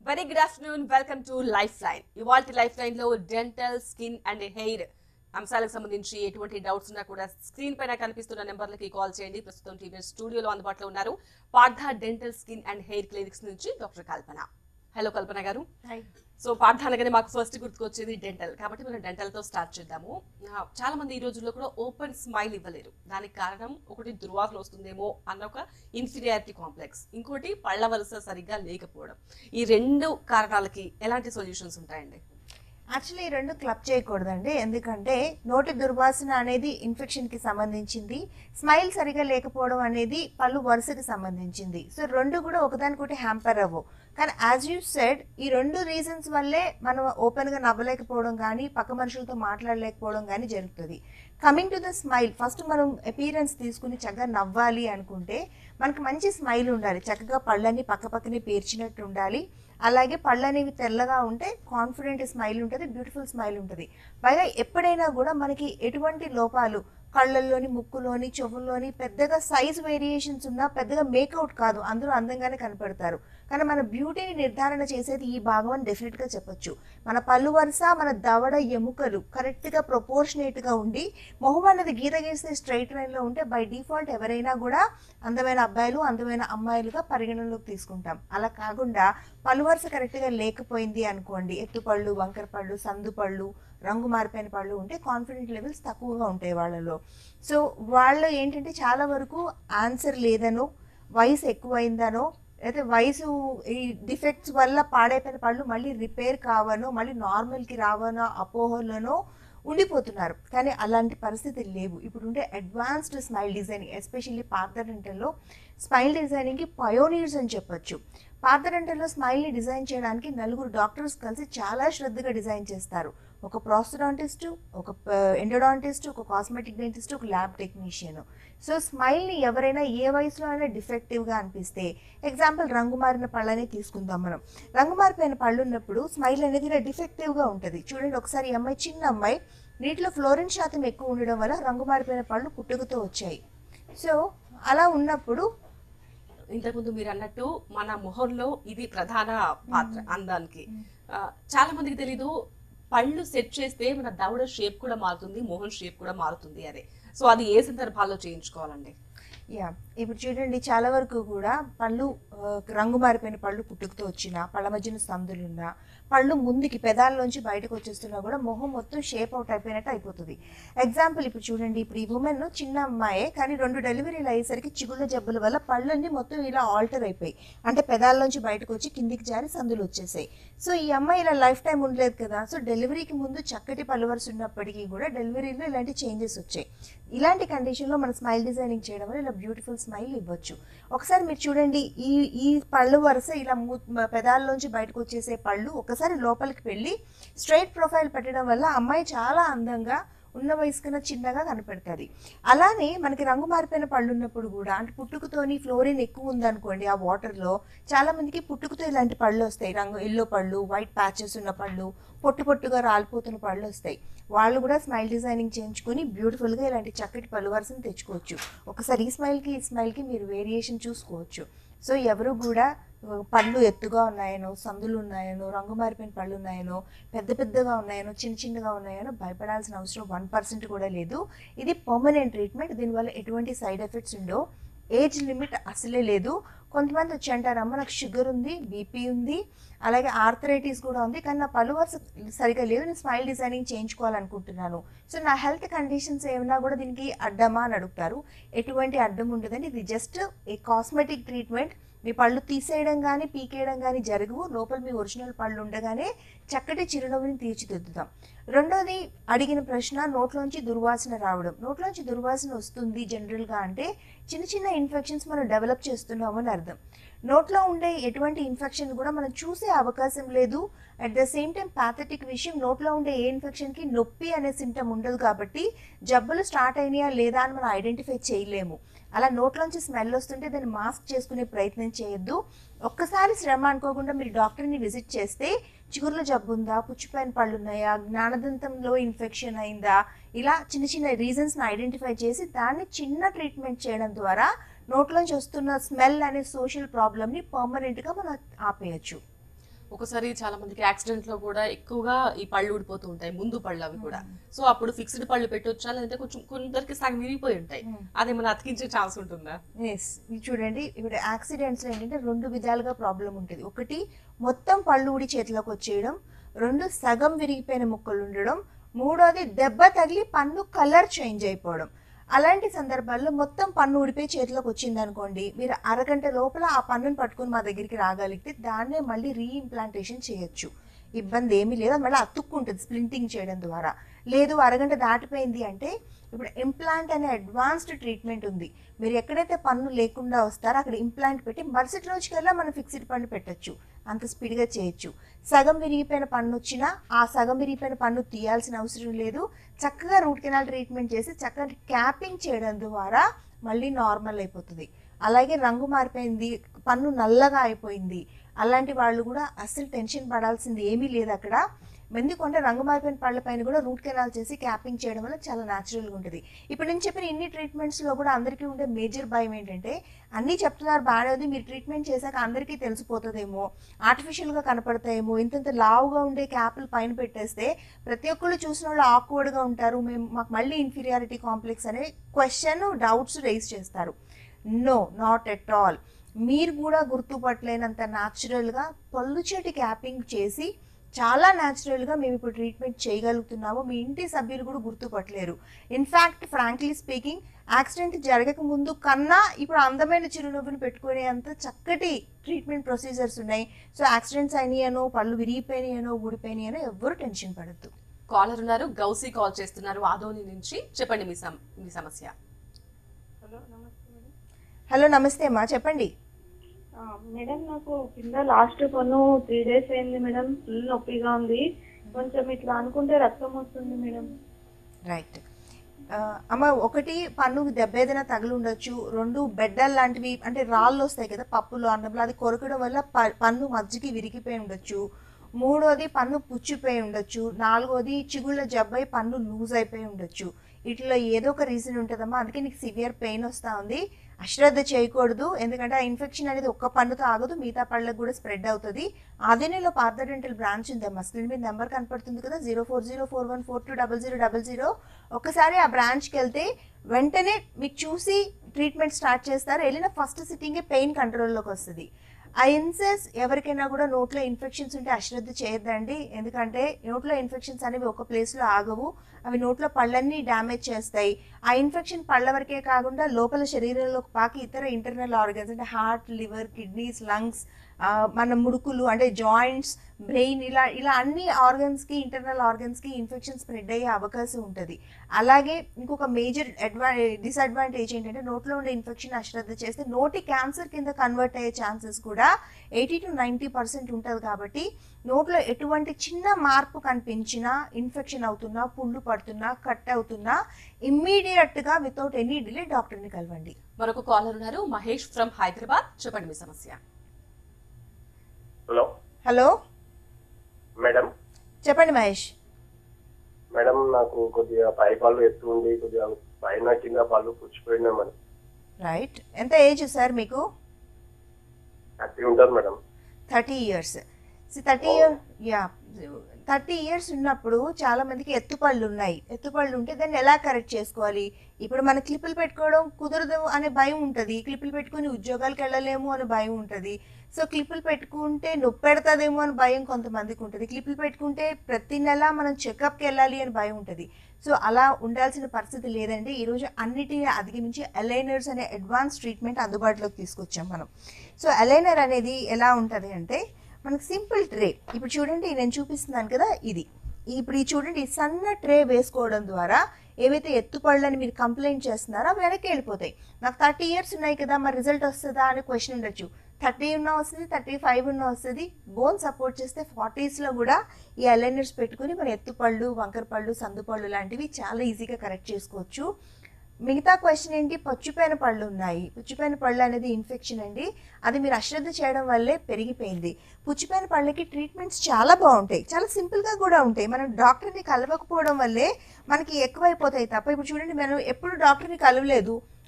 very good afternoon welcome to Life Line ఇవాళ Life Line లో dental skin and hair అంశాలకు సంబంధించి ఎటువంటి డౌట్స్ ఉన్నా కూడా స్క్రీన్ పైన కనిపిస్తున్న నెంబర్లకి కాల్ చేయండి ప్రస్తుతం టీవీ స్టూడియోలో అందుబాటులో ఉన్నారు Partha dental skin and hair clinics నుంచి doctor Kalpana hello Kalpana garu so Partha అనగానే మాకు ఫస్ట్ గుర్తుకొచ్చేది డెంటల్ కాబట్టి మనం డెంటల్ తో స్టార్ట్ చేద్దాము ఆ, చాలా మంది ఈ రోజుల్లో కూడా ఓపెన్ స్మైల్ ఇవ్వలేరు దానికి కారణం ఒకటి దుర్వాసన వస్తుందేమో అన్న ఒక ఇన్ఫీరియారిటీ కాంప్లెక్స్ ఇంకోటి పళ్ళ వరుస సరిగ్గా లేకపోవడం ఈ రెండు కారణాలకి ఎలాంటి సొల్యూషన్స్ ఉంటాయండి యాక్చువల్లీ ఈ రెండు క్లబ్ చేయకూడదండి ఎందుకంటే నోటి దుర్వాసన అనేది ఇన్ఫెక్షన్కి సంబంధించింది స్మైల్ సరిగా లేకపోవడం అనేది పళ్ళు వరుసకి సంబంధించింది సో రెండు కూడా ఒకదానికొకటి హ్యాంపర్ అవ్వవు కానీ యాజ్ యూ సెడ్ ఈ రెండు రీజన్స్ వల్లే మనం ఓపెన్గా నవ్వలేకపోవడం కానీ పక్క మనుషులతో మాట్లాడలేకపోవడం కానీ జరుగుతుంది coming to the smile first మనం అపీరెన్స్ తీసుకుని చక్కగా నవ్వాలి అనుకుంటే మనకి మంచి స్మైల్ ఉండాలి చక్కగా పళ్ళని పక్క పక్కనే పేర్చినట్టు ఉండాలి అలాగే పళ్ళు అనేవి తెల్లగా ఉంటే కాన్ఫిడెంట్ స్మైల్ ఉంటుంది బ్యూటిఫుల్ స్మైల్ ఉంటుంది పైగా ఎప్పుడైనా కూడా మనకి ఎటువంటి లోపాలు కళ్ళల్లోని ముక్కులోని చెవుల్లోని పెద్దగా సైజ్ వేరియేషన్స్ ఉన్నా పెద్దగా మేకౌట్ కాదు అందరూ అందంగానే కనపడతారు కానీ మన బ్యూటీని నిర్ధారణ చేసేది ఈ భాగం అని డెఫినెట్గా చెప్పొచ్చు మన పళ్ళు వరుస మన దవడ ఎముకలు కరెక్ట్గా ప్రొపోర్షనేట్గా ఉండి మొహం అన్నది గీత గీస్తే స్ట్రైట్ లైన్లో ఉంటే బై డిఫాల్ట్ ఎవరైనా కూడా అందమైన అబ్బాయిలు అందమైన అమ్మాయిలుగా పరిగణనలోకి తీసుకుంటాం అలా కాకుండా పళ్ళు వరుస కరెక్ట్గా లేకపోయింది అనుకోండి ఎత్తుపళ్ళు వంకర పళ్ళు సందు పళ్ళు రంగు మారిపోయిన పళ్ళు ఉంటే కాన్ఫిడెంట్ లెవెల్స్ తక్కువగా ఉంటాయి వాళ్ళలో సో వాళ్ళు ఏంటంటే చాలా వరకు ఆన్సర్ లేదనో వయసు ఎక్కువైందనో అయితే వయసు ఈ డిఫెక్ట్స్ వల్ల పాడైపోయిన పళ్ళు మళ్ళీ రిపేర్ కావనో మళ్ళీ నార్మల్కి రావనో అపోహలనో ఉండిపోతున్నారు కానీ అలాంటి పరిస్థితులు లేవు ఇప్పుడు ఉండే అడ్వాన్స్డ్ స్మైల్ డిజైనింగ్ ఎస్పెషల్లీ పార్థడెంటల్లో స్మైల్ డిజైనింగ్కి పయోనీర్స్ అని చెప్పొచ్చు పార్థడెంటల్లో స్మైల్ని డిజైన్ చేయడానికి నలుగురు డాక్టర్స్ కలిసి చాలా శ్రద్ధగా డిజైన్ చేస్తారు ఒక ప్రాస్టడాంటిస్ట్ ఒక ఎండోడాంటిస్ట్ ఒక కాస్మెటిక్ డెంటిస్ట్ ఒక ల్యాబ్ టెక్నీషియన్ సో స్మైల్ని ఎవరైనా ఏ వయసులో అయినా డిఫెక్టివ్గా అనిపిస్తే ఎగ్జాంపుల్ రంగు మారిన పళ్ళని తీసుకుందాం మనం రంగు మారిపోయిన పళ్ళు ఉన్నప్పుడు స్మైల్ అనేది ఇలా డిఫెక్టివ్గా ఉంటుంది చూడండి ఒకసారి ఈ అమ్మాయి చిన్న అమ్మాయి నీటిలో ఫ్లోరిన్ శాతం ఎక్కువ ఉండడం వల్ల రంగు మారిపోయిన పళ్ళు పుట్టుకతో వచ్చాయి సో అలా ఉన్నప్పుడు ఇంతకుముందు మీరు అన్నట్టు మన మొహంలో ఇది ప్రధాన పాత్ర అందానికి ఆ, చాలా మందికి తెలీదు పళ్ళు సెట్ చేస్తే మన దవడ షేప్ కూడా మారుతుంది మొహం షేప్ కూడా మారుతుంది అదే సో అది ఏ సందర్భాల్లో చేయించుకోవాలండి యా ఇప్పుడు చూడండి చాలా వరకు కూడా పళ్ళు ఆ, రంగు మారిపోయిన పళ్ళు పుట్టుకతో వచ్చినా పళ్ళ మధ్యన సందులున్నా పళ్ళు ముందుకి పెదాల్లోంచి బయటకు వచ్చేస్తున్నా కూడా మొహం మొత్తం షేప్ అవుట్ అయిపోయినట్టు అయిపోతుంది ఎగ్జాంపుల్ ఇప్పుడు చూడండి ఇప్పుడు ఈ ఉమెన్ చిన్న అమ్మాయే కానీ రెండు డెలివరీలు అయ్యేసరికి చిగుళ్ళ జబ్బుల వల్ల పళ్ళన్నీ మొత్తం ఇలా ఆల్టర్ అయిపోయి అంటే పెదాల్లోంచి బయటకు వచ్చి కిందికి జారి సందులు వచ్చేసాయి సో ఈ అమ్మాయి ఇలా లైఫ్ టైం ఉండలేదు కదా సో డెలివరీకి ముందు చక్కటి పళ్ళు వరుస ఉన్నప్పటికీ కూడా డెలివరీలో ఇలాంటి చేంజెస్ వచ్చాయి ఇలాంటి కండిషన్లో మనం స్మైల్ డిజైనింగ్ చేయడం వల్ల ఇలా బ్యూటిఫుల్ స్మైల్ ఇవ్వచ్చు ఒకసారి మీరు చూడండి ఈ ఈ పళ్ళు వరుస ఇలా మూ- మ- పెదాల్లోంచి బయటకు వచ్చేసే పళ్ళు ఒకసారి లోపలికి వెళ్ళి స్ట్రైట్ ప్రొఫైల్ పెట్టడం వల్ల అమ్మాయి చాలా అందంగా ఉన్న వయసు కన్నా చిన్నగా కనపడుతుంది అలానే మనకి రంగు మారిపోయిన పళ్ళు ఉన్నప్పుడు కూడా అంటే పుట్టుకతోని ఫ్లోరిన్ ఎక్కువ ఉందనుకోండి ఆ వాటర్లో చాలా మందికి పుట్టుకతో ఇలాంటి పళ్ళు వస్తాయి రంగు ఎల్లో పళ్ళు వైట్ ప్యాచెస్ ఉన్న పళ్ళు పొట్టు పొట్టుగా రాలిపోతున్న పళ్ళు వస్తాయి వాళ్ళు కూడా స్మైల్ డిజైనింగ్ చేయించుకొని బ్యూటిఫుల్గా ఇలాంటి చక్కటి పళ్ళు వరుసను తెచ్చుకోవచ్చు ఒకసారి ఈ స్మైల్కి ఈ స్మైల్కి మీరు వేరియేషన్ చూసుకోవచ్చు సో ఎవరు కూడా ఆ, పళ్ళు ఎత్తుగా ఉన్నాయనో సందులు ఉన్నాయనో రంగు మారిపోయిన పళ్ళు ఉన్నాయనో పెద్ద పెద్దగా ఉన్నాయనో చిన్న చిన్నగా ఉన్నాయనో భయపడాల్సిన అవసరం వన్ పర్సెంట్ కూడా లేదు ఇది పర్మనెంట్ ట్రీట్మెంట్ దీనివల్ల ఎటువంటి సైడ్ ఎఫెక్ట్స్ ఉండవు ఏజ్ లిమిట్ అసలే లేదు కొంతమంది వచ్చి అంటారు అమ్మ నాకు షుగర్ ఉంది బీపీ ఉంది అలాగే ఆర్థరైటిస్ కూడా ఉంది కానీ నా పలు వరుస సరిగా లేవు నేను స్మైల్ డిజైనింగ్ చేయించుకోవాలనుకుంటున్నాను సో నా హెల్త్ కండిషన్స్ ఏమైనా కూడా దీనికి అడ్డమా అని అడుగుతారు ఎటువంటి అడ్డం ఉండదండి ఇది జస్ట్ ఏ కాస్మెటిక్ ట్రీట్మెంట్ మీ పళ్ళు తీసేయడం కానీ పీకేయడం కానీ జరగవు లోపల మీ ఒరిజినల్ పళ్ళు ఉండగానే చక్కటి చిరునవ్వుని తీర్చిదిద్దుతాం రెండోది అడిగిన ప్రశ్న నోట్లోంచి దుర్వాసన రావడం నోట్లోంచి దుర్వాసన వస్తుంది జనరల్గా అంటే చిన్న చిన్న ఇన్ఫెక్షన్స్ మనం డెవలప్ చేస్తున్నామని అర్థం నోట్లో ఉండే ఎటువంటి ఇన్ఫెక్షన్ కూడా మనం చూసే అవకాశం లేదు at the same time pathetic విషయం నోట్లో ఉండే ఏ ఇన్ఫెక్షన్కి నొప్పి అనే సింటమ్ ఉండదు కాబట్టి జబ్బులు స్టార్ట్ అయినాయా లేదా అని మనం ఐడెంటిఫై చేయలేము అలా నోట్లోంచి స్మెల్ వస్తుంటే దాన్ని మాస్క్ చేసుకునే ప్రయత్నం చేయొద్దు ఒక్కసారి శ్రమ అనుకోకుండా మీరు డాక్టర్ని విజిట్ చేస్తే చిగుర్ల జబ్బు ఉందా పుచ్చిపోయిన పళ్ళు ఉన్నాయా జ్ఞానదంతంలో ఇన్ఫెక్షన్ అయిందా ఇలా చిన్న చిన్న రీజన్స్ని ఐడెంటిఫై చేసి దాన్ని చిన్న ట్రీట్మెంట్ చేయడం ద్వారా నోట్లోంచి వస్తున్న స్మెల్ అనే సోషల్ ప్రాబ్లమ్ని పర్మనెంట్గా మనం ఆపేయచ్చు ఒకసారి చాలా మందికి యాక్సిడెంట్ లో కూడా ఎక్కువగా ఈ పళ్ళు ఊడిపోతూ ఉంటాయి ముందు పళ్ళు అవి కూడా సో అప్పుడు ఫిక్స్డ్ పళ్ళు పెట్టొచ్చా లేదంటే కొంచెం కొందరికి సగం విరిగిపోయి ఉంటాయి అదేమన్నా అతికించే ఛాన్స్ ఉంటుందా ఎస్ ఇది చూడండి ఇప్పుడు యాక్సిడెంట్స్ ఏంటంటే రెండు విధాలుగా ప్రాబ్లం ఉంటుంది ఒకటి మొత్తం పళ్ళు ఊడి చేతిలోకి వచ్చేయడం రెండు సగం విరిగిపోయిన ముక్కలు ఉండడం మూడోది దెబ్బ తగిలి పన్ను కలర్ చేంజ్ అయిపోవడం అలాంటి సందర్భాల్లో మొత్తం పన్ను ఊడిపోయి చేతిలోకి వచ్చింది అనుకోండి మీరు అరగంట లోపల ఆ పన్నును పట్టుకొని మా దగ్గరికి రాగలిగితే దాన్నే మళ్ళీ రీఇంప్లాంటేషన్ చేయొచ్చు ఇబ్బంది ఏమీ లేదు అది మళ్ళీ అతుక్కుంటుంది స్ప్లింటింగ్ చేయడం ద్వారా లేదు అరగంట దాటిపోయింది అంటే ఇప్పుడు ఇంప్లాంట్ అనే అడ్వాన్స్డ్ ట్రీట్మెంట్ ఉంది మీరు ఎక్కడైతే పన్ను లేకుండా వస్తారో అక్కడ ఇంప్లాంట్ పెట్టి మరుసటి రోజుకల్లా మనం ఫిక్స్డ్ పన్ను పెట్టొచ్చు అంత స్పీడ్గా చేయొచ్చు సగం విరిగిపోయిన పన్ను వచ్చినా ఆ సగం విరిగిపోయిన పన్ను తీయాల్సిన అవసరం లేదు చక్కగా రూట్ కెనాల్ ట్రీట్మెంట్ చేసి చక్కగా క్యాపింగ్ చేయడం ద్వారా మళ్ళీ నార్మల్ అయిపోతుంది అలాగే రంగు మారిపోయింది పన్ను నల్లగా అయిపోయింది అలాంటి వాళ్ళు కూడా అస్సలు టెన్షన్ పడాల్సింది ఏమీ లేదు అక్కడ ఎందుకంటే రంగు మారిపోయిన పళ్ళ పైన కూడా రూట్ కెనాల్ చేసి క్యాపింగ్ చేయడం వల్ల చాలా న్యాచురల్గా ఉంటుంది ఇప్పుడు నేను చెప్పిన ఇన్ని ట్రీట్మెంట్స్లో కూడా అందరికీ ఉండే మేజర్ భయం ఏంటంటే అన్నీ చెప్తున్నారు బాగానే ఉంది మీరు ట్రీట్మెంట్ చేశాక అందరికీ తెలిసిపోతుందేమో ఆర్టిఫిషియల్గా కనపడతాయేమో ఇంతంత లావుగా ఉండే క్యాప్లు పైన పెట్టేస్తే ప్రతి ఒక్కళ్ళు చూసిన వాళ్ళు ఆక్వర్డ్గా ఉంటారు మేము మాకు మళ్ళీ ఇన్ఫీరియారిటీ కాంప్లెక్స్ అనే క్వశ్చన్ డౌట్స్ రైజ్ చేస్తారు నో నాట్ ఎట్ ఆల్ మీరు కూడా గుర్తుపట్టలేనంత న్యాచురల్గా పళ్ళుచేటి క్యాపింగ్ చేసి చాలా న్యాచురల్గా మేము ఇప్పుడు ట్రీట్మెంట్ చేయగలుగుతున్నాము మీ ఇంటి సభ్యులు కూడా గుర్తుపట్టలేరు ఇన్ఫ్యాక్ట్ ఫ్రాంక్లీ స్పీకింగ్ యాక్సిడెంట్ జరగక ముందు కన్నా ఇప్పుడు అందమైన చిరునవ్వును పెట్టుకునే అంత చక్కటి ట్రీట్మెంట్ ప్రొసీజర్స్ ఉన్నాయి సో యాక్సిడెంట్స్ అయినాయనో పళ్ళు విరిగిపోయినాయనో ఊడిపోయినాయనో ఎవ్వరు టెన్షన్ పడద్దు కాలర్ ఉన్నారు గౌసీ కాల్ చేస్తున్నారు ఆదోని నుంచి చెప్పండి మీ సమ మీ సమస్య హలో నమస్తే మేడం హలో నమస్తే అమ్మా చెప్పండి ఆ, మేడం నాకు కింద లాస్ట్ పన్ను త్రీ డేస్ అయింది మేడం ఫుల్ నొప్పిగా ఉంది కొంచెం ఇట్లా అనుకుంటే రక్తం వస్తుంది మేడం రైట్ అమ్మ ఒకటి పన్ను దెబ్బ ఏదైనా తగిలి ఉండొచ్చు రెండు బెడ్డల్ లాంటివి అంటే రాళ్ళు వస్తాయి కదా పప్పులు అన్నంలో అది కొరకడం వల్ల ప- పన్ను మధ్యకి విరిగిపోయి ఉండొచ్చు మూడోది పన్ను పుచ్చిపోయి ఉండొచ్చు నాలుగోది చిగుళ్ళ జబ్బై పన్ను లూజ్ అయిపోయి ఉండొచ్చు ఇట్లా ఏదో ఒక రీజన్ ఉంటుందమ్మా అందుకే నీకు సివియర్ పెయిన్ వస్తూ ఉంది అశ్రద్ధ చేయకూడదు ఎందుకంటే ఆ ఇన్ఫెక్షన్ అనేది ఒక్క పన్నుతో ఆగదు మిగతా పళ్ళకు కూడా స్ప్రెడ్ అవుతుంది ఆదినిలో పార్థ డెంటల్ బ్రాంచ్ ఉందమ్మా స్క్రీన్ మీద నెంబర్ కనపడుతుంది కదా zero four zero four one four two double zero double zero ఒకసారి ఆ బ్రాంచ్కి వెళ్తే వెంటనే మీకు చూసి ట్రీట్మెంట్ స్టార్ట్ చేస్తారు వెళ్ళిన ఫస్ట్ సిట్టింగే పెయిన్ కంట్రోల్లోకి వస్తుంది ఆ ఇన్సెస్ ఎవరికైనా కూడా నోట్లో ఇన్ఫెక్షన్స్ ఉంటే అశ్రద్ధ చేయొద్దండి ఎందుకంటే నోట్లో ఇన్ఫెక్షన్స్ అనేవి ఒక ప్లేస్లో ఆగవు అవి నోట్లో పళ్ళన్నీ డ్యామేజ్ చేస్తాయి ఆ ఇన్ఫెక్షన్ పళ్ళ వరకే కాకుండా లోపల శరీరంలోకి పాకి ఇతర ఇంటర్నల్ ఆర్గన్స్ అంటే హార్ట్ లివర్ కిడ్నీస్ లంగ్స్ మన ముడుకులు అంటే జాయింట్స్ బ్రెయిన్ ఇలా ఇలా అన్ని ఆర్గన్స్కి ఇంటర్నల్ ఆర్గన్స్కి ఇన్ఫెక్షన్ స్ప్రెడ్ అయ్యే అవకాశం ఉంటుంది అలాగే ఇంకొక మేజర్ అడ్వా డిసడ్వాంటేజ్ ఏంటంటే నోట్లో ఉండే ఇన్ఫెక్షన్ అశ్రద్ధ చేస్తే నోటి క్యాన్సర్ కింద కన్వర్ట్ అయ్యే ఛాన్సెస్ కూడా ఎయిటీ టు నైంటీ పర్సెంట్ ఉంటుంది కాబట్టి నోట్లో ఎటువంటి చిన్న మార్పు కనిపించినా ఇన్ఫెక్షన్ అవుతున్నా పుండు పడుతున్నా కట్ అవుతున్నా ఇమ్మీడియట్గా వితౌట్ ఎనీ డిలే డాక్టర్ని కలవండి మరొక కాలర్ ఉన్నారు మహేష్ ఫ్రమ్ హైదరాబాద్ చెప్పండి మీ సమస్య హలో హలో మేడం చెప్పండి మహేష్ మేడం నాకు కొద్దిగా పై పళ్ళు ఎత్తు ఉంది కొద్దిగా పైన కింద పళ్ళు పుచ్చిపోయినా మేడం రైట్ ఎంత ఏజ్ సార్ మీకు హ్యాపీ ఉంటారు madam thirty years thirty year yeah thirty years ఉన్నప్పుడు చాలా మందికి ఎత్తుపళ్ళు ఉన్నాయి ఎత్తుపళ్ళు ఉంటే దాన్ని ఎలా కరెక్ట్ చేసుకోవాలి ఇప్పుడు మన క్లిప్పులు పెట్టుకోవడం కుదరదు అనే భయం ఉంటుంది క్లిప్పులు పెట్టుకొని ఉద్యోగాలకు వెళ్ళలేము అనే భయం ఉంటుంది సో క్లిప్పులు పెట్టుకుంటే నొప్పి పెడతాదేమో అని భయం కొంతమందికి ఉంటుంది క్లిప్పులు పెట్టుకుంటే ప్రతి నెల మనం చెకప్కి వెళ్ళాలి అని భయం ఉంటుంది సో అలా ఉండాల్సిన పరిస్థితి లేదండి ఈరోజు అన్నిటిని అధిగమించి అలైనర్స్ అనే అడ్వాన్స్ ట్రీట్మెంట్ అందుబాటులోకి తీసుకొచ్చాం మనం సో అలైనర్ అనేది ఎలా ఉంటుంది అంటే మనకు సింపుల్ ట్రే ఇప్పుడు చూడండి నేను చూపిస్తున్నాను కదా ఇది ఇప్పుడు ఈ చూడండి ఈ సన్న ట్రే వేసుకోవడం ద్వారా ఏవైతే ఎత్తుపళ్ళని మీరు కంప్లైంట్ చేస్తున్నారో అవి వెనక్కి వెళ్ళిపోతాయి నాకు థర్టీ ఇయర్స్ ఉన్నాయి కదా మరి రిజల్ట్ వస్తుందా అనే క్వశ్చన్ ఉండొచ్చు థర్టీ ఉన్నా వస్తుంది థర్టీ ఫైవ్ ఉన్నా వస్తుంది బోన్ సపోర్ట్ చేస్తే ఫార్టీస్లో కూడా ఈ అలైనర్స్ పెట్టుకుని మన ఎత్తుపళ్ళు వంకరపళ్ళు సందుపళ్ళు లాంటివి చాలా ఈజీగా కరెక్ట్ చేసుకోవచ్చు మిగతా క్వశ్చన్ ఏంటి పుచ్చిపోయిన పళ్ళు ఉన్నాయి పుచ్చిపోయిన పళ్ళు అనేది ఇన్ఫెక్షన్ అండి అది మీరు అశ్రద్ధ చేయడం వల్లే పెరిగిపోయింది పుచ్చిపోయిన పళ్ళకి ట్రీట్మెంట్స్ చాలా బాగుంటాయి చాలా సింపుల్గా కూడా ఉంటాయి మనం డాక్టర్ని కలవకపోవడం వల్లే మనకి ఎక్కువైపోతాయి తప్ప ఇప్పుడు చూడండి మనం ఎప్పుడు డాక్టర్ని కలవలేదు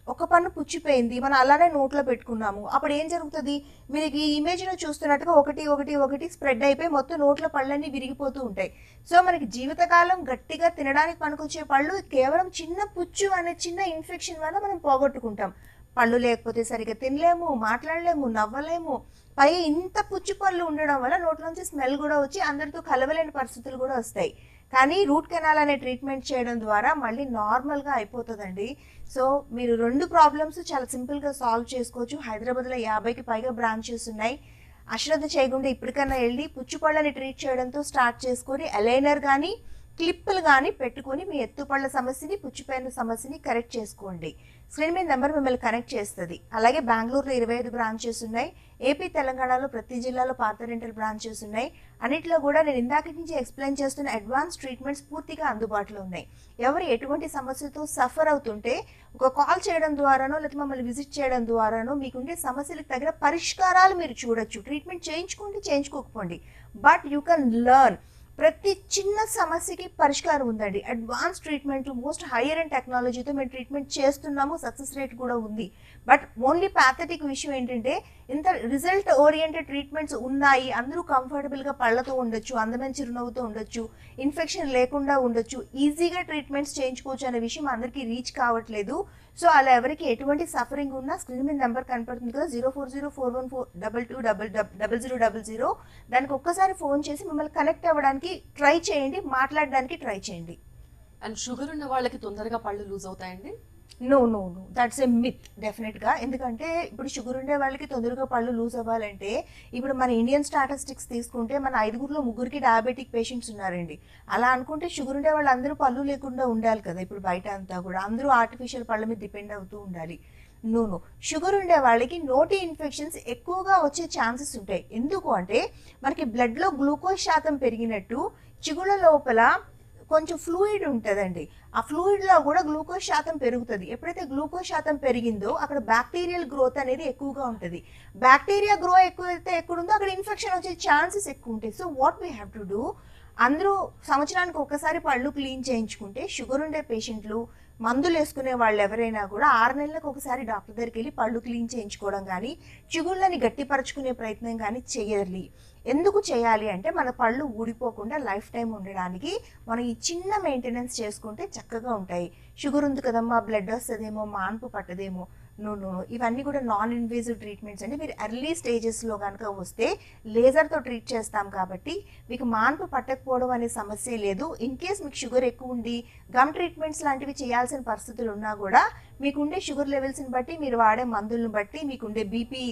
ఒక పన్ను పుచ్చిపోయింది మనం అలానే నోట్లో పెట్టుకున్నాము అప్పుడు ఏం జరుగుతుంది మీరు ఈ ఇమేజ్లో చూస్తున్నట్టుగా ఒకటి ఒకటి ఒకటి స్ప్రెడ్ అయిపోయి మొత్తం నోట్ల పళ్ళన్నీ విరిగిపోతూ ఉంటాయి సో మనకి జీవితకాలం గట్టిగా తినడానికి పనికొచ్చే పళ్ళు కేవలం చిన్న పుచ్చు అనే చిన్న ఇన్ఫెక్షన్ వల్ల మనం పోగొట్టుకుంటాం పళ్ళు లేకపోతే సరిగ్గా తినలేము మాట్లాడలేము నవ్వలేము పై ఇంత పుచ్చు పళ్ళు ఉండడం వల్ల నోట్లోంచి స్మెల్ కూడా వచ్చి అందరితో కలవలేని పరిస్థితులు కూడా వస్తాయి కానీ రూట్ కెనాల్ అనే ట్రీట్మెంట్ చేయడం ద్వారా మళ్ళీ నార్మల్గా అయిపోతుందండి సో మీరు రెండు ప్రాబ్లమ్స్ చాలా సింపుల్గా సాల్వ్ చేసుకోవచ్చు హైదరాబాద్లో యాభైకి పైగా బ్రాంచెస్ ఉన్నాయి అశ్రద్ధ చేయకుండా ఇప్పటికన్నా వెళ్ళి పుచ్చుపళ్ళని ట్రీట్ చేయడంతో స్టార్ట్ చేసుకొని అలైనర్ కానీ క్లిప్పులు కానీ పెట్టుకొని మీ ఎత్తుపళ్ళ సమస్యని పుచ్చిపోయిన సమస్యని కరెక్ట్ చేసుకోండి స్క్రీన్ మీద నెంబర్ మిమ్మల్ని కనెక్ట్ చేస్తుంది అలాగే బెంగళూరులో ఇరవై ఐదు బ్రాంచెస్ ఉన్నాయి ఏపీ తెలంగాణలో ప్రతి జిల్లాలో పాత రెంటల్ బ్రాంచెస్ ఉన్నాయి అన్నిట్లో కూడా నేను ఇందాక నుంచి ఎక్స్ప్లెయిన్ చేస్తున్న అడ్వాన్స్ ట్రీట్మెంట్స్ పూర్తిగా అందుబాటులో ఉన్నాయి ఎవరు ఎటువంటి సమస్యతో సఫర్ అవుతుంటే ఒక కాల్ చేయడం ద్వారానో లేకపోతే మమ్మల్ని విజిట్ చేయడం ద్వారానో మీకుండే సమస్యలకు తగిన పరిష్కారాలు మీరు చూడొచ్చు ట్రీట్మెంట్ చేయించుకోండి చేయించుకోకపోండి బట్ యూ కెన్ లెర్న్ ప్రతి చిన్న సమస్యకి పరిష్కారం ఉందండి advance treatment most higher and టెక్నాలజీతో మేము ట్రీట్మెంట్ చేస్తున్నాము సక్సెస్ రేట్ కూడా ఉంది బట్ ఓన్లీ ప్యాథటిక్ విషయం ఏంటంటే ఇంత రిజల్ట్ ఓరియంటెడ్ ట్రీట్మెంట్స్ ఉన్నాయి అందరూ కంఫర్టబుల్గా పళ్ళతో ఉండొచ్చు అందమైన చిరునవ్వుతో ఉండొచ్చు ఇన్ఫెక్షన్ లేకుండా ఉండొచ్చు ఈజీగా ట్రీట్మెంట్స్ చేయించుకోవచ్చు అనే విషయం అందరికీ రీచ్ కావట్లేదు సో అలా ఎవరికి ఎటువంటి సఫరింగ్ ఉన్నా స్క్రీన్ మీద నెంబర్ కనపడుతుంది కదా zero four zero four one four double two double double zero double zero దానికి ఒక్కసారి ఫోన్ చేసి మిమ్మల్ని కనెక్ట్ అవ్వడానికి ట్రై చేయండి మాట్లాడడానికి ట్రై చేయండి అండ్ షుగర్ ఉన్న వాళ్ళకి తొందరగా పళ్ళు లూజ్ అవుతాయండి no no no that's a myth డెఫినెట్గా ఎందుకంటే ఇప్పుడు షుగర్ ఉండే వాళ్ళకి తొందరగా పళ్ళు లూజ్ అవ్వాలంటే ఇప్పుడు మన ఇండియన్ స్టాటిస్టిక్స్ తీసుకుంటే మన ఐదుగురిలో ముగ్గురికి డయాబెటిక్ పేషెంట్స్ ఉన్నారండి అలా అనుకుంటే షుగర్ ఉండే వాళ్ళు అందరూ పళ్ళు లేకుండా ఉండాలి కదా ఇప్పుడు బయట అంతా కూడా అందరూ ఆర్టిఫిషియల్ పళ్ళ మీద డిపెండ్ అవుతూ ఉండాలి నో నో షుగర్ ఉండే వాళ్ళకి నోటి ఇన్ఫెక్షన్స్ ఎక్కువగా వచ్చే ఛాన్సెస్ ఉంటాయి ఎందుకు అంటే మనకి బ్లడ్లో గ్లూకోజ్ శాతం పెరిగినట్టు చిగుళ్ళ లోపల కొంచెం ఫ్లూయిడ్ ఉంటుందండి ఆ ఫ్లూయిడ్లో కూడా గ్లూకోజ్ శాతం పెరుగుతుంది ఎప్పుడైతే గ్లూకోజ్ శాతం పెరిగిందో అక్కడ బ్యాక్టీరియల్ గ్రోత్ అనేది ఎక్కువగా ఉంటుంది బ్యాక్టీరియా గ్రో ఎక్కువైతే ఎక్కడుందో అక్కడ ఇన్ఫెక్షన్ వచ్చే ఛాన్సెస్ ఎక్కువ ఉంటాయి so what we have to do అందరూ సంవత్సరానికి ఒకసారి పళ్ళు క్లీన్ చేయించుకుంటే షుగర్ ఉండే పేషెంట్లు మందులు వేసుకునే వాళ్ళు ఎవరైనా కూడా ఆరు నెలలకు ఒకసారి డాక్టర్ దగ్గరికి వెళ్ళి పళ్ళు క్లీన్ చేయించుకోవడం కానీ చిగుళ్ళని గట్టిపరచుకునే ప్రయత్నం కానీ చేయాలి ఎందుకు చేయాలి అంటే మన పళ్ళు ఊడిపోకుండా లైఫ్ టైం ఉండడానికి మనం ఈ చిన్న మెయింటెనెన్స్ చేసుకుంటే చక్కగా ఉంటాయి షుగర్ ఉంది కదమ్మా బ్లడ్ వస్తుందేమో మాన్పు పట్టదేమో నో నో ఇవన్నీ కూడా నాన్ ఇన్వేజివ్ ట్రీట్మెంట్స్ అండి మీరు ఎర్లీ స్టేజెస్లో కనుక వస్తే లేజర్తో ట్రీట్ చేస్తాం కాబట్టి మీకు మాన్పు పట్టకపోవడం అనే సమస్య లేదు ఇన్ కేస్ మీకు షుగర్ ఎక్కువ ఉండి గమ్ ట్రీట్మెంట్స్ లాంటివి చేయాల్సిన పరిస్థితులు ఉన్నా కూడా మీకుండే షుగర్ లెవెల్స్ని బట్టి మీరు వాడే మందులను బట్టి మీకుండే బీపీ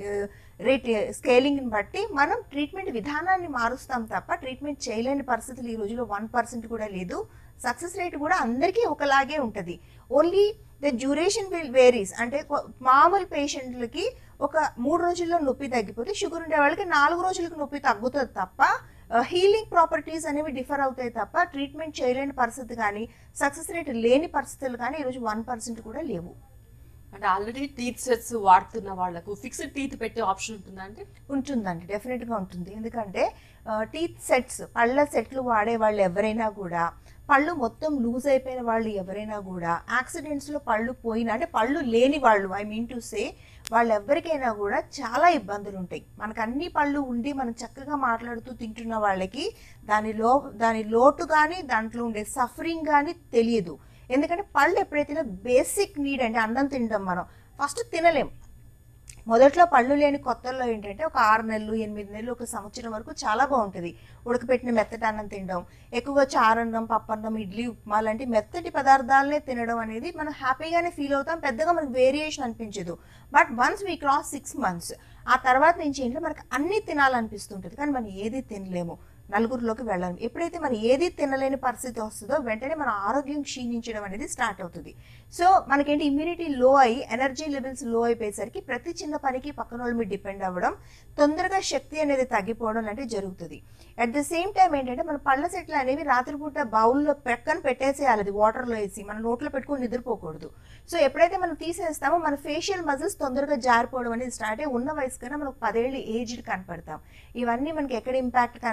రేట్ స్కేలింగ్ని బట్టి మనం ట్రీట్మెంట్ విధానాన్ని మారుస్తాం తప్ప ట్రీట్మెంట్ చేయలేని పరిస్థితులు ఈ రోజులో వన్ పర్సెంట్ కూడా లేదు సక్సెస్ రేట్ కూడా అందరికీ ఒకలాగే ఉంటుంది only the duration will varies అంటే కొ- మామూలు పేషెంట్లకి ఒక మూడు రోజుల్లో నొప్పి తగ్గిపోతే షుగర్ ఉండే వాళ్ళకి నాలుగు రోజులకు నొప్పి తగ్గుతుంది తప్ప హీలింగ్ ప్రాపర్టీస్ అనేవి డిఫర్ అవుతాయి తప్ప ట్రీట్మెంట్ చేయలేని పరిస్థితి కానీ సక్సెస్ రేట్ లేని పరిస్థితులు కానీ ఈరోజు వన్ పర్సెంట్ కూడా లేవు అంటే ఆల్రెడీ టీత్ సెట్స్ వాడుతున్న వాళ్ళకు ఫిక్స్డ్ టీత్ పెట్టే ఆప్షన్ ఉంటుందా అంటే ఉంటుందండి డెఫినెట్గా ఉంటుంది ఎందుకంటే టీత్ సెట్స్ పళ్ళ సెట్లు వాడే వాళ్ళు ఎవరైనా కూడా పళ్ళు మొత్తం లూజ్ అయిపోయిన వాళ్ళు ఎవరైనా కూడా యాక్సిడెంట్స్లో పళ్ళు పోయిన అంటే పళ్ళు లేని వాళ్ళు ఐ మీన్ టు సే వాళ్ళు ఎవరికైనా కూడా చాలా ఇబ్బందులు ఉంటాయి మనకు అన్ని పళ్ళు ఉండి మనం చక్కగా మాట్లాడుతూ తింటున్న వాళ్ళకి దాని లో దాని లోటు కానీ దాంట్లో ఉండే సఫరింగ్ కానీ తెలియదు ఎందుకంటే పళ్ళు ఎప్పుడైతే బేసిక్ నీడ్ అంటే అన్నం తింటాం మనం ఫస్ట్ తినలేం మొదట్లో పళ్ళు లేని కొత్తల్లో ఏంటంటే ఒక ఆరు నెలలు ఎనిమిది నెలలు ఒక సంవత్సరం వరకు చాలా బాగుంటుంది ఉడకపెట్టిన మెత్తటి అన్నం తినడం ఎక్కువగా చారన్నం పప్పన్నం ఇడ్లీ ఉప్మా లాంటి మెత్తటి పదార్థాలనే తినడం అనేది మనం హ్యాపీగానే ఫీల్ అవుతాం పెద్దగా మనకు వేరియేషన్ అనిపించదు but once we cross six months ఆ తర్వాత నుంచి ఏంటంటే మనకు అన్నీ తినాలనిపిస్తుంటుంది కానీ మనం ఏది తినలేము నలుగురిలోకి వెళ్ళాలి ఎప్పుడైతే మనం ఏది తినలేని పరిస్థితి వస్తుందో వెంటనే మన ఆరోగ్యం క్షీణించడం అనేది స్టార్ట్ అవుతుంది సో మనకేంటి ఇమ్యూనిటీ లో అయ్యి ఎనర్జీ లెవెల్స్ లో అయిపోయేసరికి ప్రతి చిన్న పనికి పక్కన వాళ్ళ మీద డిపెండ్ అవ్వడం తొందరగా శక్తి అనేది తగ్గిపోవడం లాంటివి జరుగుతుంది అట్ ద సేమ్ టైం ఏంటంటే మన పళ్ళ సెట్లు అనేవి రాత్రిపూట బౌల్లో పక్కన పెట్టేసేయాలి అది వాటర్లో వేసి మన నోట్లో పెట్టుకొని నిద్రపోకూడదు సో ఎప్పుడైతే మనం తీసేస్తామో మన ఫేషియల్ మజిల్స్ తొందరగా జారిపోవడం అనేది స్టార్ట్ అయ్యి ఉన్న వయసు కన్నా మనకు పదేళ్ళు ఏజ్డ్ కనపడతాం ఇవన్నీ మనకి ఎక్కడ ఇంపాక్ట్ కనపడితే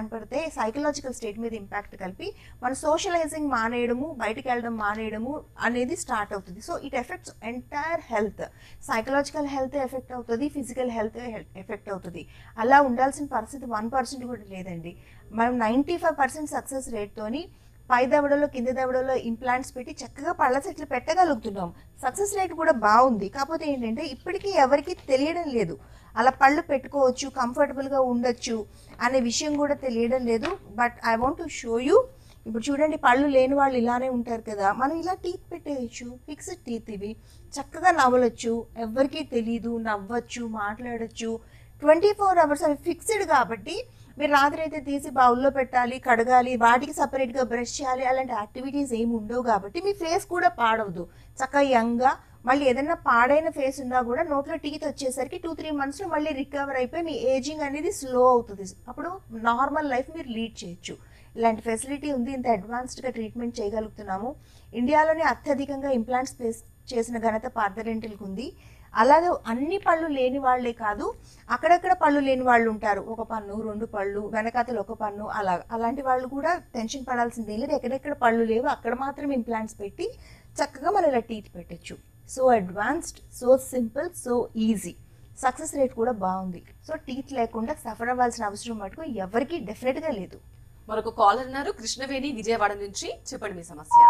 సైకలాజికల్ స్టేట్ మీద ఇంపాక్ట్ కలిపి మన సోషలైజింగ్ మానేయడము బయటికి వెళ్ళడం మానేయడము అనేది స్టార్ట్ అవుతుంది so it affects entire health psychological health effect అవుతుంది ఫిజికల్ హెల్త్ ఎఫెక్ట్ అవుతుంది అలా ఉండాల్సిన పరిస్థితి వన్ పర్సెంట్ కూడా లేదండి మనం నైంటీ ఫైవ్ పర్సెంట్ సక్సెస్ రేట్తోని పై దవడలో కింద దవడలో ఇంప్లాంట్స్ పెట్టి చక్కగా పళ్ళ చెట్లు పెట్టగలుగుతున్నాం సక్సెస్ రేట్ కూడా బాగుంది కాకపోతే ఏంటంటే ఇప్పటికీ ఎవరికి తెలియడం లేదు అలా పళ్ళు పెట్టుకోవచ్చు కంఫర్టబుల్గా ఉండొచ్చు అనే విషయం కూడా తెలియడం లేదు but I want to show you ఇప్పుడు చూడండి పళ్ళు లేని వాళ్ళు ఇలానే ఉంటారు కదా మనం ఇలా టీత్ పెట్టేయచ్చు ఫిక్స్డ్ టీత్ ఇవి చక్కగా నవ్వలొచ్చు ఎవరికీ తెలీదు నవ్వచ్చు మాట్లాడొచ్చు ట్వంటీ ఫోర్ అవర్స్ అవి ఫిక్స్డ్ కాబట్టి మీరు రాత్రి అయితే తీసి బౌల్లో పెట్టాలి కడగాలి వాటికి సపరేట్గా బ్రష్ చేయాలి అలాంటి యాక్టివిటీస్ ఏమి ఉండవు కాబట్టి మీ ఫేస్ కూడా పాడవదు చక్కగా యంగ్గా మళ్ళీ ఏదైనా పాడైన ఫేస్ ఉన్నా కూడా నోట్లో టీత్ వచ్చేసరికి టూ త్రీ మంత్స్లో మళ్ళీ రికవర్ అయిపోయి మీ ఏజింగ్ అనేది స్లో అవుతుంది అప్పుడు నార్మల్ లైఫ్ మీరు లీడ్ చేయొచ్చు ఇలాంటి ఫెసిలిటీ ఉంది ఇంత అడ్వాన్స్డ్గా ట్రీట్మెంట్ చేయగలుగుతున్నాము ఇండియాలోనే అత్యధికంగా ఇంప్లాంట్స్ ప్లేస్ చేసిన ఘనత పార్థరెంటల్కి ఉంది అలాగే అన్ని పళ్ళు లేని వాళ్ళే కాదు అక్కడక్కడ పళ్ళు లేని వాళ్ళు ఉంటారు ఒక పన్ను రెండు పళ్ళు వెనకాతలు ఒక పన్ను అలా అలాంటి వాళ్ళు కూడా టెన్షన్ పడాల్సిందే లేదు ఎక్కడెక్కడ పళ్ళు లేవు అక్కడ మాత్రం ఇంప్లాంట్స్ పెట్టి చక్కగా మనం ఇలా టీత్ పెట్టచ్చు so advanced so simple so easy success rate కూడా బాగుంది సో టీత్ లేకుండా సఫర్ అవ్వాల్సిన అవసరం మటుకు ఎవరికి డెఫినెట్గా లేదు మరొక కాలర్ ఉన్నారు కృష్ణవేణి విజయవాడ నుంచి చెప్పండి మీ సమస్య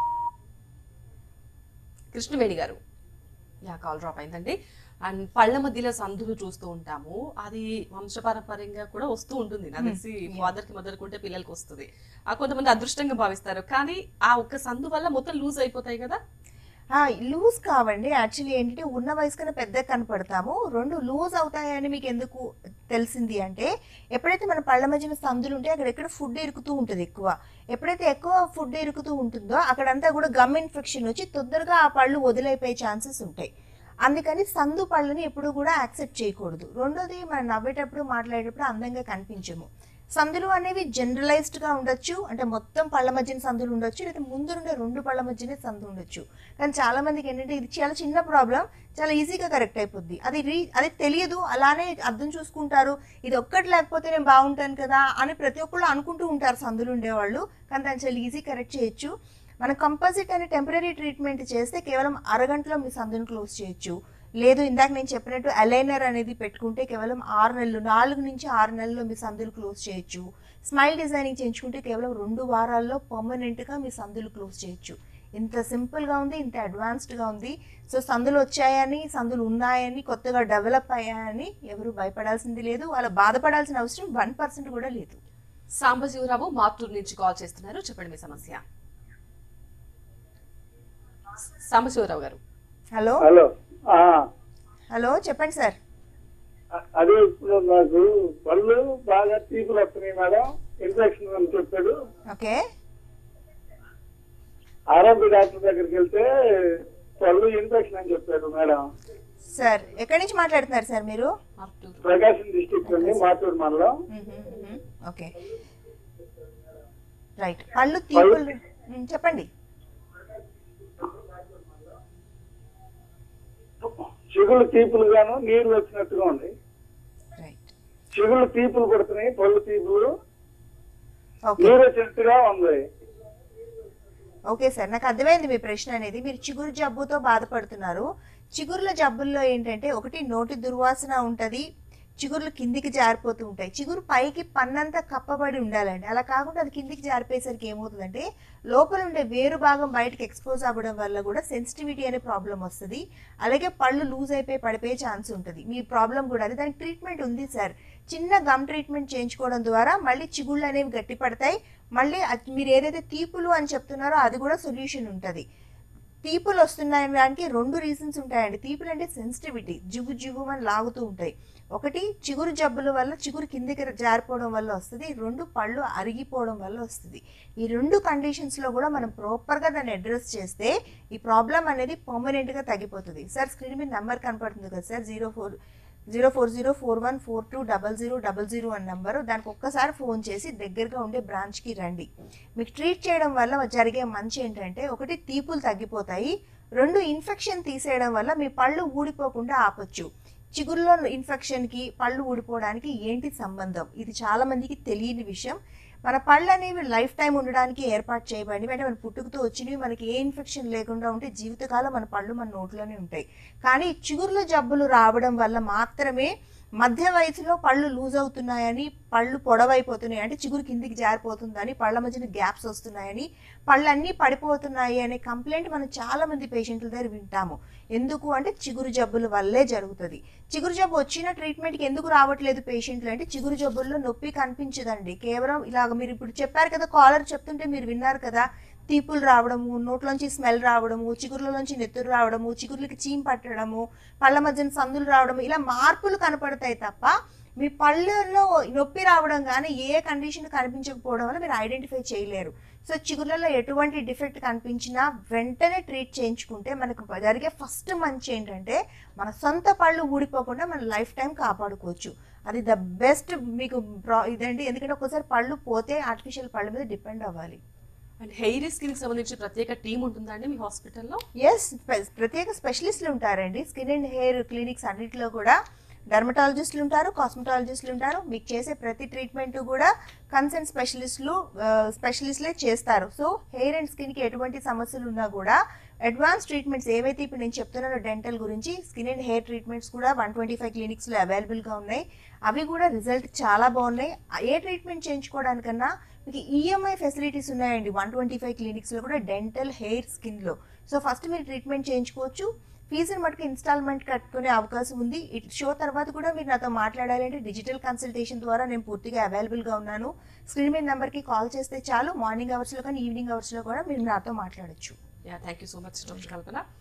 Krishnaveni garu yeah call drop అయిందండి అండ్ పళ్ళ మధ్యలో సందులు చూస్తూ ఉంటాము అది వంశపారంపర్యంగా కూడా వస్తూ ఉంటుంది నాకు తెలిసి ఫాదర్ కి మదర్ ఉంటే పిల్లలకి వస్తుంది ఆ కొంతమంది అదృష్టంగా భావిస్తారు కానీ ఆ ఒక్క సందు వల్ల మొత్తం లూజ్ అయిపోతాయి కదా లూజ్ కావండి యాక్చువల్లీ ఏంటంటే ఉన్న వయసు కన్నా పెద్దగా కనపడతాము రెండు లూజ్ అవుతాయని మీకు ఎందుకు తెలిసింది అంటే ఎప్పుడైతే మన పళ్ళ మధ్యన సందులు ఉంటే అక్కడ ఎక్కడ ఫుడ్ ఇరుకుతూ ఉంటుంది ఎక్కువ ఎప్పుడైతే ఎక్కువ ఫుడ్ ఇరుకుతూ ఉంటుందో అక్కడంతా కూడా గమ్ ఇన్ఫెక్షన్ వచ్చి తొందరగా ఆ పళ్ళు వదిలైపోయే ఛాన్సెస్ ఉంటాయి అందుకని సందు పళ్ళని ఎప్పుడు కూడా యాక్సెప్ట్ చేయకూడదు రెండోది మనం నవ్వేటప్పుడు మాట్లాడేటప్పుడు అందంగా కనిపించము సందులు అనేవి జనరలైజ్డ్గా ఉండొచ్చు అంటే మొత్తం పళ్ళ మధ్యన సందులు ఉండొచ్చు లేదా ముందుండే రెండు పళ్ళ మధ్యనే సందు ఉండొచ్చు కానీ చాలా మందికి ఏంటంటే ఇది చాలా చిన్న ప్రాబ్లం చాలా ఈజీగా కరెక్ట్ అయిపోద్ది అది రీ అది తెలియదు అలానే అర్థం చూసుకుంటారు ఇది ఒక్కటి లేకపోతే నేను బాగుంటాను కదా అని ప్రతి ఒక్కళ్ళు అనుకుంటూ ఉంటారు సందులు ఉండేవాళ్ళు కానీ దాన్ని చాలా ఈజీ కరెక్ట్ చేయొచ్చు మనం కంపోజిట్ అనే టెంపరీ ట్రీట్మెంట్ చేస్తే కేవలం అరగంటలో మీ సందును క్లోజ్ చేయొచ్చు లేదు ఇందాక నేను చెప్పినట్టు అలైనర్ అనేది పెట్టుకుంటే కేవలం ఆరు నెలలు నాలుగు నుంచి ఆరు నెలల్లో మీ సందులు క్లోజ్ చేయొచ్చు స్మైల్ డిజైనింగ్ చేయించుకుంటే కేవలం రెండు వారాల్లో పర్మనెంట్గా మీ సందులు క్లోజ్ చేయొచ్చు ఇంత సింపుల్గా ఉంది ఇంత అడ్వాన్స్డ్గా ఉంది సో సందులు వచ్చాయని సందులు ఉన్నాయని కొత్తగా డెవలప్ అయ్యాయని ఎవరు భయపడాల్సింది లేదు వాళ్ళ బాధపడాల్సిన అవసరం వన్ పర్సెంట్ కూడా లేదు సాంబశివరావు మాతూరు నుంచి కాల్ చేస్తున్నారు చెప్పండి మీ సమస్య సాంబశివరావు గారు హలో హలో ఆ, హలో చెప్పండి సార్ అదే ఇప్పుడు నాకు పళ్ళు బాగా తీపులు వస్తున్నాయి మేడం ఇన్ఫెక్షన్ అని చెప్పాడు ఓకే ఆరోగ్య డాక్టర్ దగ్గరికి వెళ్తే పళ్ళు ఇన్ఫెక్షన్ అని చెప్పారు మేడం సార్ ఎక్కడి నుంచి మాట్లాడుతున్నారు సార్ మీరు మాతూరు ప్రకాశం డిస్టిక్ అండి మాటూరు మండలం ఓకే రైట్ పళ్ళు తీపులు మ్మ్, చెప్పండి చిగుళ్ళు తీపులు గాను నీరు వచ్చినట్టుగా ఉంది రైట్ చిగుళ్ళు తీపులు పడుతున్నాయి పళ్ళు తీపులు ఓకే నీరు వచ్చినట్టుగా ఉంది ఓకే సార్ నాకు అర్థమైంది మీ ప్రశ్న అనేది మీరు చిగురు జబ్బుతో బాధపడుతున్నారు చిగుర్ల జబ్బుల్లో ఏంటంటే ఒకటి నోటి దుర్వాసన ఉంటుంది చిగుర్లు కిందికి జారిపోతూ ఉంటాయి చిగురు పైకి పన్నంతా కప్పబడి ఉండాలండి అలా కాకుండా అది కిందికి జారిపోయేసరికి ఏమవుతుందంటే లోపల ఉండే వేరు భాగం బయటకు ఎక్స్పోజ్ అవ్వడం వల్ల కూడా సెన్సిటివిటీ అనే ప్రాబ్లం వస్తుంది అలాగే పళ్ళు లూజ్ అయిపోయి పడిపోయే ఛాన్స్ ఉంటుంది మీ ప్రాబ్లం కూడా అది దానికి ట్రీట్మెంట్ ఉంది సార్ చిన్న గమ్ ట్రీట్మెంట్ చేయించుకోవడం ద్వారా మళ్ళీ చిగుళ్ళు అనేవి గట్టిపడతాయి మళ్ళీ అది- మీరు ఏదైతే తీపులు అని చెప్తున్నారో అది కూడా సొల్యూషన్ ఉంటుంది తీపులు వస్తున్నాయి దానికి రెండు రీజన్స్ ఉంటాయండి తీపులు అంటే సెన్సిటివిటీ జిగు జిగు అని లాగుతూ ఉంటాయి ఒకటి చిగురు జబ్బుల వల్ల చిగురు కిందికి జారిపోవడం వల్ల వస్తుంది రెండు పళ్ళు అరిగిపోవడం వల్ల వస్తుంది ఈ రెండు కండిషన్స్లో కూడా మనం ప్రాపర్గా దాన్ని అడ్రస్ చేస్తే ఈ ప్రాబ్లం అనేది పర్మనెంట్గా తగ్గిపోతుంది సార్ స్క్రీన్ మీద నెంబర్ కనపడుతుంది కదా sir zero four zero four zero four one four two double zero double zero అన్న నెంబరు దానికి ఒక్కసారి ఫోన్ చేసి దగ్గరగా ఉండే బ్రాంచ్కి రండి మీకు ట్రీట్ చేయడం వల్ల జరిగే మంచి ఏంటంటే ఒకటి తీపులు తగ్గిపోతాయి రెండు ఇన్ఫెక్షన్ తీసేయడం వల్ల మీ పళ్ళు ఊడిపోకుండా ఆపొచ్చు చిగురులో ఇన్ఫెక్షన్కి పళ్ళు ఊడిపోవడానికి ఏంటి సంబంధం ఇది చాలా మందికి తెలియని విషయం మన పళ్ళు అనేవి లైఫ్ టైం ఉండడానికి ఏర్పాటు చేయబడి అంటే మన పుట్టుకతో వచ్చినవి మనకి ఏ ఇన్ఫెక్షన్ లేకుండా ఉంటే జీవితకాలం మన పళ్ళు మన నోట్లోనే ఉంటాయి కానీ చిగుర్ల జబ్బులు రావడం వల్ల మాత్రమే మధ్య వయసులో పళ్ళు లూజ్ అవుతున్నాయని పళ్ళు పొడవైపోతున్నాయి అంటే చిగురు కిందికి జారిపోతుందని పళ్ళ మధ్యన గ్యాప్స్ వస్తున్నాయని పళ్ళన్నీ పడిపోతున్నాయి అనే కంప్లైంట్ మనం చాలా మంది పేషెంట్ల దగ్గర వింటాము ఎందుకు అంటే చిగురు జబ్బుల వల్లే జరుగుతుంది చిగురు జబ్బు వచ్చిన ట్రీట్మెంట్కి ఎందుకు రావట్లేదు పేషెంట్లు అంటే చిగురు జబ్బుల్లో నొప్పి కనిపించదండి కేవలం ఇలాగ మీరు ఇప్పుడు చెప్పారు కదా కాలర్ చెప్తుంటే మీరు విన్నారు కదా తీపులు రావడము నోట్లోంచి స్మెల్ రావడము చిగుర్లలోంచి నెత్తురు రావడము చిగుర్లకి చీమ్ పట్టడము పళ్ళ మధ్యన సందులు రావడము ఇలా మార్పులు కనపడతాయి తప్ప మీ పళ్ళల్లో నొప్పి రావడం కానీ ఏ కండిషన్ కనిపించకపోవడం వల్ల మీరు ఐడెంటిఫై చేయలేరు సో చిగుర్లలో ఎటువంటి డిఫెక్ట్ కనిపించినా వెంటనే ట్రీట్ చేయించుకుంటే మనకు జరిగే ఫస్ట్ మంచి ఏంటంటే మన సొంత పళ్ళు ఊడిపోకుండా మన లైఫ్ టైం కాపాడుకోవచ్చు అది ద బెస్ట్ మీకు ప్రా ఇదండి ఎందుకంటే ఒక్కోసారి పళ్ళు పోతే ఆర్టిఫిషియల్ పళ్ళ మీద డిపెండ్ అవ్వాలి అండ్ హెయిర్ స్కిన్ సంబంధించి ప్రత్యేక టీం ఉంటుందా అండి మీ హాస్పిటల్లో ఎస్ ప్రత్యేక స్పెషలిస్టులు ఉంటారండి స్కిన్ అండ్ హెయిర్ క్లినిక్స్ అన్నిటిలో కూడా డర్మటాలజిస్టులు ఉంటారు కాస్మెటాలజిస్టులు ఉంటారు మీకు చేసే ప్రతి ట్రీట్మెంట్ కూడా కన్సర్న్ స్పెషలిస్టులు స్పెషలిస్టులే చేస్తారు సో హెయిర్ అండ్ స్కిన్కి ఎటువంటి సమస్యలు ఉన్నా కూడా అడ్వాన్స్ ట్రీట్మెంట్స్ ఏవైతే ఇప్పుడు నేను చెప్తున్నానో డెంటల్ గురించి స్కిన్ అండ్ హెయిర్ ట్రీట్మెంట్స్ కూడా వన్ ట్వంటీ ఫైవ్ క్లినిక్స్లో అవైలబుల్గా ఉన్నాయి అవి కూడా రిజల్ట్ చాలా బాగున్నాయి ఏ ట్రీట్మెంట్ చేయించుకోవడానికన్నా మీకు ఈఎంఐ ఫెసిలిటీస్ ఉన్నాయండి వన్ ట్వంటీ ఫైవ్ క్లినిక్స్లో కూడా డెంటల్ హెయిర్ స్కిన్లో సో ఫస్ట్ మీరు ట్రీట్మెంట్ చేయించుకోవచ్చు ఫీజుని మటుకు ఇన్స్టాల్మెంట్ కట్టుకునే అవకాశం ఉంది ఇట్ షో తర్వాత కూడా మీరు నాతో మాట్లాడాలంటే డిజిటల్ కన్సల్టేషన్ ద్వారా నేను పూర్తిగా అవైలబుల్గా ఉన్నాను స్క్రీన్ మీద నెంబర్కి కాల్ చేస్తే చాలు మార్నింగ్ అవర్స్లో కానీ ఈవినింగ్ అవర్స్లో కూడా మీరు నాతో మాట్లాడొచ్చు yeah thank you so much doctor Kalpana